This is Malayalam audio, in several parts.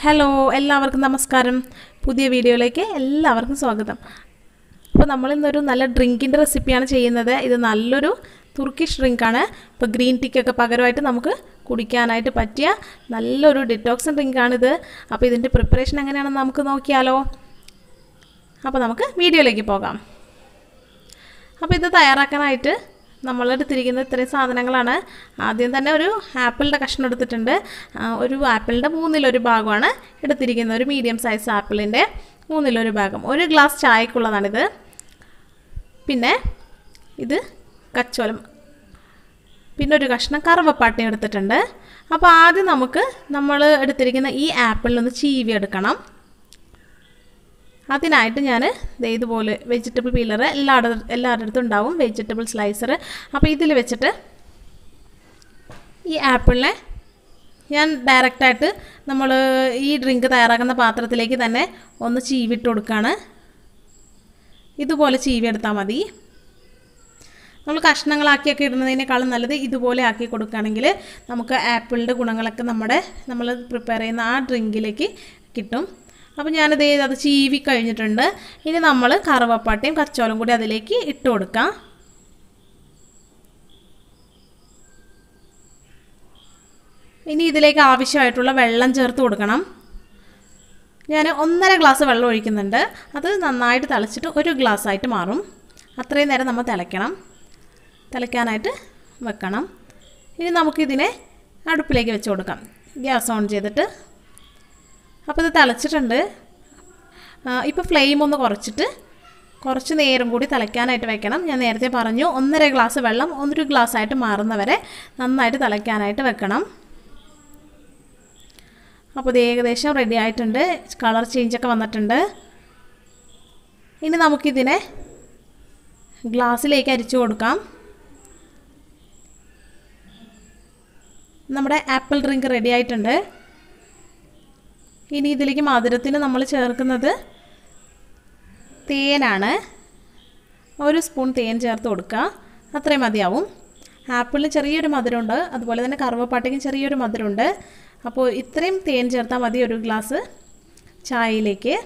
ഹലോ എല്ലാവർക്കും നമസ്കാരം പുതിയ വീഡിയോയിലേക്ക് എല്ലാവർക്കും സ്വാഗതം അപ്പോൾ നമ്മൾ ഇന്നൊരു നല്ല ഡ്രിങ്കിൻ്റെ റെസിപ്പിയാണ് ചെയ്യുന്നത് ഇത് നല്ലൊരു തുർക്കിഷ് ഡ്രിങ്കാണ് ഇപ്പോൾ ഗ്രീൻ ടീക്കൊക്കെ പകരമായിട്ട് നമുക്ക് കുടിക്കാനായിട്ട് പറ്റിയ നല്ലൊരു ഡിറ്റോക്സിൻ ഡ്രിങ്കാണിത് അപ്പോൾ ഇതിൻ്റെ പ്രിപ്പറേഷൻ എങ്ങനെയാണെന്ന് നമുക്ക് നോക്കിയാലോ അപ്പോൾ നമുക്ക് വീഡിയോയിലേക്ക് പോകാം അപ്പോൾ ഇത് തയ്യാറാക്കാനായിട്ട് നമ്മളെടുത്തിരിക്കുന്ന ഇത്രയും സാധനങ്ങളാണ് ആദ്യം തന്നെ ഒരു ആപ്പിളിൻ്റെ കഷ്ണം എടുത്തിട്ടുണ്ട് ആ, ഒരു ആപ്പിളിൻ്റെ മൂന്നിലൊരു ഭാഗമാണ് എടുത്തിരിക്കുന്നത് ഒരു മീഡിയം സൈസ് ആപ്പിളിൻ്റെ മൂന്നിലൊരു ഭാഗം ഒരു ഗ്ലാസ് ചായക്കുള്ളതാണിത് പിന്നെ ഇത് കച്ചോലം പിന്നെ ഒരു കഷ്ണം കറുവപ്പാട്ടി എടുത്തിട്ടുണ്ട് അപ്പോൾ ആദ്യം നമുക്ക് നമ്മൾ എടുത്തിരിക്കുന്ന ഈ ആപ്പിളിനൊന്ന് ചീവി എടുക്കണം അതിനായിട്ട് ഞാൻ ദേ ഇതുപോലെ വെജിറ്റബിൾ പീലർ എല്ലാവരുടെ എല്ലാവരുടെ അടുത്തും ഉണ്ടാവും വെജിറ്റബിൾ സ്ലൈസർ അപ്പോൾ ഇതിൽ വെച്ചിട്ട് ഈ ആപ്പിളിനെ ഞാൻ ഡയറക്റ്റായിട്ട് നമ്മൾ ഈ ഡ്രിങ്ക് തയ്യാറാക്കുന്ന പാത്രത്തിലേക്ക് തന്നെ ഒന്ന് ചീവിട്ട് കൊടുക്കുകയാണ് ഇതുപോലെ ചീവി എടുത്താൽ മതി നമ്മൾ കഷ്ണങ്ങളാക്കിയൊക്കെ ഇടുന്നതിനേക്കാളും നല്ലത് ഇതുപോലെ ആക്കി കൊടുക്കുകയാണെങ്കിൽ നമുക്ക് ആപ്പിളിൻ്റെ ഗുണങ്ങളൊക്കെ നമ്മുടെ നമ്മൾ പ്രിപ്പയർ ചെയ്യുന്ന ആ ഡ്രിങ്കിലേക്ക് കിട്ടും അപ്പോൾ ഞാനത് അത് ചീവി കഴിഞ്ഞിട്ടുണ്ട് ഇനി നമ്മൾ കറുവപ്പാട്ടയും കച്ചോലും കൂടി അതിലേക്ക് ഇട്ട് കൊടുക്കാം ഇനി ഇതിലേക്ക് ആവശ്യമായിട്ടുള്ള വെള്ളം ചേർത്ത് കൊടുക്കണം ഞാൻ ഒന്നര ഗ്ലാസ് വെള്ളം ഒഴിക്കുന്നുണ്ട് അത് നന്നായിട്ട് തിളച്ചിട്ട് ഒരു ഗ്ലാസ് ആയിട്ട് മാറും അത്രയും നേരം നമ്മൾ തിളയ്ക്കണം തിളയ്ക്കാനായിട്ട് വെക്കണം ഇനി നമുക്കിതിനെ അടുപ്പിലേക്ക് വെച്ച് കൊടുക്കാം ഗ്യാസ് ഓൺ ചെയ്തിട്ട് അപ്പോൾ ഇത് തിളച്ചിട്ടുണ്ട് ഇപ്പോൾ ഫ്ലെയിം ഒന്ന് കുറച്ചിട്ട് കുറച്ച് നേരം കൂടി തിളയ്ക്കാനായിട്ട് വെക്കണം ഞാൻ നേരത്തെ പറഞ്ഞു ഒന്നര ഗ്ലാസ് വെള്ളം ഒന്നൊരു ഗ്ലാസ് ആയിട്ട് മാറുന്നവരെ നന്നായിട്ട് തിളയ്ക്കാനായിട്ട് വെക്കണം അപ്പോൾ ഇത് ഏകദേശം റെഡി ആയിട്ടുണ്ട് കളർ ചേഞ്ചൊക്കെ വന്നിട്ടുണ്ട് ഇനി നമുക്കിതിനെ ഗ്ലാസ്സിലേക്ക് അരിച്ചു കൊടുക്കാം നമ്മുടെ ആപ്പിൾ ഡ്രിങ്ക് റെഡി ആയിട്ടുണ്ട് ഇനി ഇതിലേക്ക് മധുരത്തിന് നമ്മൾ ചേർക്കുന്നത് തേനാണ് ഒരു സ്പൂൺ തേൻ ചേർത്ത് കൊടുക്കുക അത്രയും മതിയാവും ആപ്പിളിന് ചെറിയൊരു മധുരമുണ്ട് അതുപോലെ തന്നെ കറുവപ്പാട്ടയ്ക്കും ചെറിയൊരു മധുരമുണ്ട് അപ്പോൾ ഇത്രയും തേൻ ചേർത്താൽ മതി ഒരു ഗ്ലാസ് ചായയിലേക്ക്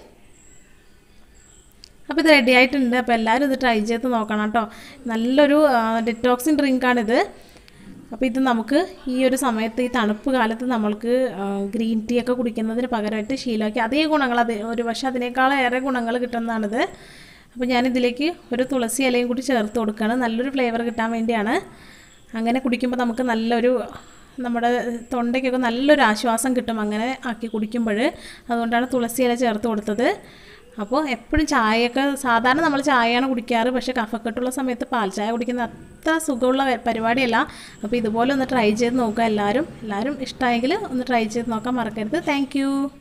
അപ്പോൾ ഇത് റെഡി ആയിട്ടുണ്ട് അപ്പോൾ എല്ലാവരും ഇത് ട്രൈ ചെയ്ത് നോക്കണം കേട്ടോ നല്ലൊരു ഡിറ്റോക്സിൻ ഡ്രിങ്കാണിത് അപ്പോൾ ഇത് നമുക്ക് ഈ ഒരു സമയത്ത് ഈ തണുപ്പ് കാലത്ത് നമ്മൾക്ക് ഗ്രീൻ ടീ ഒക്കെ കുടിക്കുന്നതിന് പകരമായിട്ട് ശീലമാക്കി അതേ ഗുണങ്ങൾ അത് ഒരു പക്ഷേ അതിനേക്കാൾ ഏറെ ഗുണങ്ങൾ കിട്ടുന്നതാണിത് അപ്പോൾ ഞാനിതിലേക്ക് ഒരു തുളസി ഇലയും കൂടി ചേർത്ത് കൊടുക്കുകയാണ് നല്ലൊരു ഫ്ലേവർ കിട്ടാൻ വേണ്ടിയാണ് അങ്ങനെ കുടിക്കുമ്പോൾ നമുക്ക് നല്ലൊരു നമ്മുടെ തൊണ്ടയ്ക്കൊക്കെ നല്ലൊരു ആശ്വാസം കിട്ടും അങ്ങനെ ആക്കി കുടിക്കുമ്പോൾ അതുകൊണ്ടാണ് തുളസി ഇല ചേർത്ത് കൊടുത്തത് അപ്പോൾ എപ്പോഴും ചായയൊക്കെ സാധാരണ നമ്മൾ ചായയാണ് കുടിക്കാറ് പക്ഷേ കഫക്കെട്ടുള്ള സമയത്ത് പാൽ ചായ കുടിക്കുന്ന അത്ര സുഖമുള്ള പരിപാടിയല്ല അപ്പോൾ ഇതുപോലെ ഒന്ന് ട്രൈ ചെയ്ത് നോക്കുക എല്ലാവരും എല്ലാവരും ഇഷ്ടമായെങ്കിൽ ഒന്ന് ട്രൈ ചെയ്ത് നോക്കാൻ മറക്കരുത് താങ്ക്